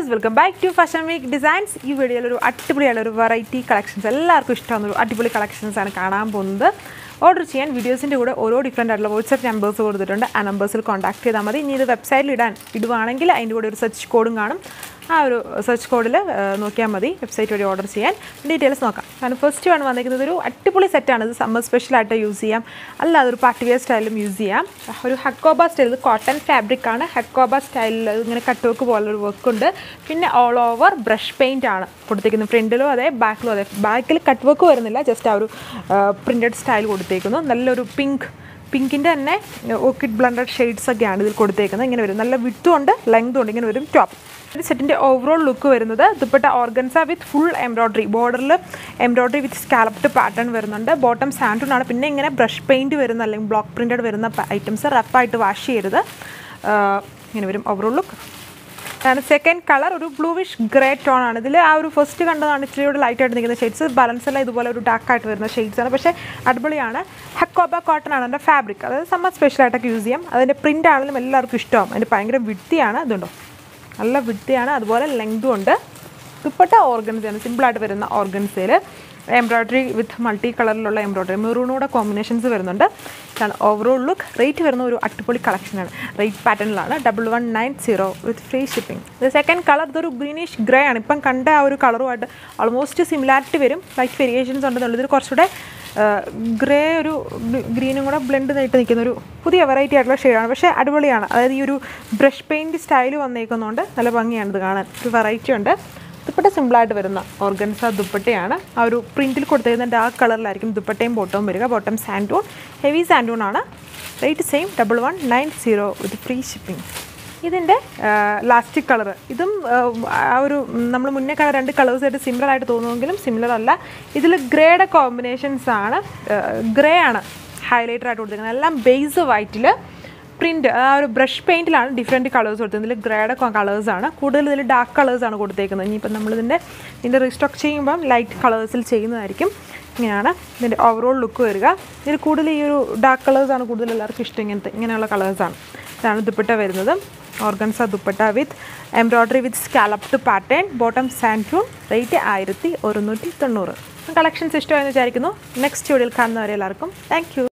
viewers welcome back to fashion week designs ഈ വീഡിയോയിൽ ഒരു അടിപൊളിയുള്ള ഒരു വെറൈറ്റി കളക്ഷൻസ് എല്ലാവർക്കും ഇഷ്ടമാകുന്ന ഒരു അടിപൊളി കളക്ഷൻസ് ആണ് കാണാൻ പോകുന്നത് ഓർഡർ ചെയ്യാൻ വീഡിയോസിൻ്റെ കൂടെ ഓരോ ഡിഫറെൻ്റ് ആയിട്ടുള്ള വാട്സപ്പ് നമ്പേഴ്സ് കൊടുത്തിട്ടുണ്ട് ആ നമ്പേഴ്സിൽ കോൺടാക്ട് ചെയ്താൽ മതി ഇനി ഇത് വെബ്സൈറ്റിൽ ഇടാൻ ഇടുവാണെങ്കിൽ അതിൻ്റെ കൂടെ ഒരു സെർച്ച് കോഡും കാണും ആ ഒരു സെർച്ച് കോഡിൽ നോക്കിയാൽ മതി വെബ്സൈറ്റ് വഴി ഓർഡർ ചെയ്യാൻ ഡീറ്റെയിൽസ് നോക്കാം കാരണം ഫസ്റ്റ് ആണ് വന്നിരിക്കുന്നത് ഒരു അടിപൊളി സെറ്റാണ് ഇത് സമ്മർ സ്പെഷ്യലായിട്ട് യൂസ് ചെയ്യാം അല്ലാതെ ഒരു പാർട്ടി വെയർ സ്റ്റൈലും യൂസ് ചെയ്യാം ഒരു ഹക്കോബ സ്റ്റൈൽ ഇത് കോട്ടൺ ഫാബ്രിക് ആണ് ഹക്കോബ സ്റ്റൈലിൽ ഇങ്ങനെ കട്ട് വർക്ക് പോലൊരു വർക്ക് ഉണ്ട് പിന്നെ ഓൾ ഓവർ ബ്രഷ് പെയിൻ്റ് ആണ് കൊടുത്തിരിക്കുന്നത് ഫ്രണ്ടിലും അതെ ബാക്കിലും അതെ ബാക്കിൽ കട്ട് വർക്ക് വരുന്നില്ല ജസ്റ്റ് ആ ഒരു പ്രിൻറ്റഡ് സ്റ്റൈൽ കൊടുത്തേക്കുന്നു നല്ലൊരു പിങ്ക് പിങ്കിൻ്റെ തന്നെ ഓക്കിഡ് ബ്ലണ്ടഡ് ഷെയ്ഡ്സ് ഒക്കെയാണ് ഇതിൽ കൊടുത്തേക്കുന്നത് ഇങ്ങനെ വരും നല്ല വിട്ടും ഉണ്ട് ലെങ്തും ഉണ്ട് ഇങ്ങനെ വരും ടോപ്പ് സെറ്റിൻ്റെ ഓവറോൾ ലുക്ക് വരുന്നത് dupatta organza with full embroidery ബോർഡറിൽ എംബ്രോയ്ഡറി വിത്ത് സ്കാലപ്ഡ് പാറ്റേൺ വരുന്നുണ്ട് ബോട്ടം സാൻഡൂൺ ആണ് പിന്നെ ഇങ്ങനെ ബ്രഷ് പെയിൻറ്റ് വരുന്ന അല്ലെങ്കിൽ ബ്ലോക്ക് പ്രിൻറ്റഡ് വരുന്ന ഐറ്റംസ് റഫായിട്ട് വാഷ് ചെയ്യരുത് ആഹ് ഇങ്ങനെ വരും ഓവറോൾ ലുക്ക് ആണ് സെക്കൻഡ് കളർ ഒരു ബ്ലൂവിഷ് ഗ്രേ ടോൺ ആണ് ഇതിൽ ആ ഒരു ഫസ്റ്റ് കണ്ടതാണ് ഇച്ചിരി കൂടെ ലൈറ്റ് ആയിട്ട് നിൽക്കുന്ന ഷെയ്ഡ്സ് ബാലൻസ് എല്ലാം ഇതുപോലെ ഒരു ഡാർക്ക് ആയിട്ട് വരുന്ന ഷെയ്ഡ്സ് ആണ് പക്ഷേ അടിപൊളിയാണ് ഹക്കോബ കോട്ടൺ ആണ് അതിൻ്റെ ഫാബ്രിക് അതായത് സമ്മർ സ്പെഷ്യൽ ആയിട്ടൊക്കെ യൂസ് ചെയ്യാം അതിൻ്റെ പ്രിൻ്റ് ആണെങ്കിലും എല്ലാവർക്കും ഇഷ്ടമാവും അതിൻ്റെ ഭയങ്കര വിട്ടിയാണ് ഇതുണ്ടോ നല്ല വിട്ടിയാണ് അതുപോലെ ലെങ്തും ഉണ്ട് ദുപ്പട്ട ഓർഗൻസയാണ് സിമ്പിളായിട്ട് വരുന്ന ഓർഗൻസയിൽ എംബ്രോയ്ഡറി വിത്ത് മൾട്ടി കളറിലുള്ള എംബ്രോയ്ഡറി മെറൂണൂടെ കോമ്പിനേഷൻസ് വരുന്നുണ്ട് ഇതാണ് ഓവറോൾ ലുക്ക് റേറ്റ് വരുന്ന ഒരു അടിപൊളി കളക്ഷനാണ് റേറ്റ് പാറ്റേണിലാണ് double one nine zero with free shipping ഇത് സെക്കൻഡ് കളർ ഇതൊരു ഗ്രീനിഷ് ഗ്രേ ആണ് ഇപ്പം കണ്ട ആ ഒരു കളറുമായിട്ട് ഓൾമോസ്റ്റ് സിമിലാരിറ്റി വരും ലൈറ്റ് വേരിയേഷൻസ് ഉണ്ടെന്നുള്ളത് ഇതിൽ കുറച്ചുകൂടെ ഗ്രേ ഒരു ഗ്രീനും കൂടെ ബ്ലെൻഡ് ആയിട്ട് നിൽക്കുന്ന ഒരു പുതിയ വെറൈറ്റി ആയിട്ടുള്ള ഷെയ്ഡാണ് പക്ഷേ അടിപൊളിയാണ് അതായത് ഈ ഒരു ബ്രഷ് പെയിൻറ്റ് സ്റ്റൈൽ വന്നേക്കുന്നതുകൊണ്ട് നല്ല ഭംഗിയാണ് ഇത് കാണാൻ ഒരു വെറൈറ്റി ഉണ്ട് ദുപ്പട്ട സിമ്പിളായിട്ട് വരുന്ന ഓർഗൻസ ദുപ്പട്ടയാണ് ആ ഒരു പ്രിൻറ്റിൽ കൊടുത്തിരുന്ന ഡാർക്ക് കളറിലായിരിക്കും ദുപ്പട്ടയും ബോട്ടവും വരിക ബോട്ടം സാൻഡൂൺ ഹെവി സാൻഡൂൺ ആണ് rate same double one nine zero with free shipping ഇതിൻ്റെ ലാസ്റ്റ് കളർ ഇതും ആ ഒരു നമ്മൾ മുന്നേ കണ്ട രണ്ട് കളേഴ്സായിട്ട് സിമിലർ ആയിട്ട് തോന്നുമെങ്കിലും സിമിലർ അല്ല ഇതിൽ ഗ്രേയുടെ കോമ്പിനേഷൻസ് ആണ് ഗ്രേ ആണ് ഹൈലൈറ്റർ ആയിട്ട് കൊടുത്തിരിക്കുന്നത് എല്ലാം ബേസ് വൈറ്റിൽ പ്രിൻറ്റ് ആ ഒരു ബ്രഷ് പെയിൻറ്റിലാണ് ഡിഫറെൻറ്റ് കളേഴ്സ് കൊടുത്തത് ഇതിൽ ഗ്രേയുടെ കളേഴ്സാണ് കൂടുതൽ ഇതിൽ ഡാർക്ക് കളേഴ്സാണ് കൊടുത്തേക്കുന്നത് ഇനിയിപ്പോൾ നമ്മളിതിൻ്റെ ഇതിൻ്റെ റീസ്റ്റോക്ക് ചെയ്യുമ്പം ലൈറ്റ് കളേഴ്സിൽ ചെയ്യുന്നതായിരിക്കും ഇങ്ങനെയാണ് ഇതിൻ്റെ ഓവറോൾ ലുക്ക് വരിക ഇതിൽ കൂടുതൽ ഈ ഒരു ഡാർക്ക് കളേഴ്സാണ് കൂടുതൽ എല്ലാവർക്കും ഇഷ്ടം ഇങ്ങനത്തെ ഇങ്ങനെയുള്ള കളേഴ്സാണ് ഇതാണ് ദുപ്പട്ട വരുന്നത് organza dupatta with embroidery with scalloped pattern bottom santoon rate ആയിരത്തി ഒരുന്നൂറ്റി തൊണ്ണൂറ് കളക്ഷൻസ് ഇഷ്ടമായെന്ന് വിചാരിക്കുന്നു നെക്സ്റ്റ് വീഡിയോയിൽ കാണുന്നവരെ എല്ലാവർക്കും താങ്ക്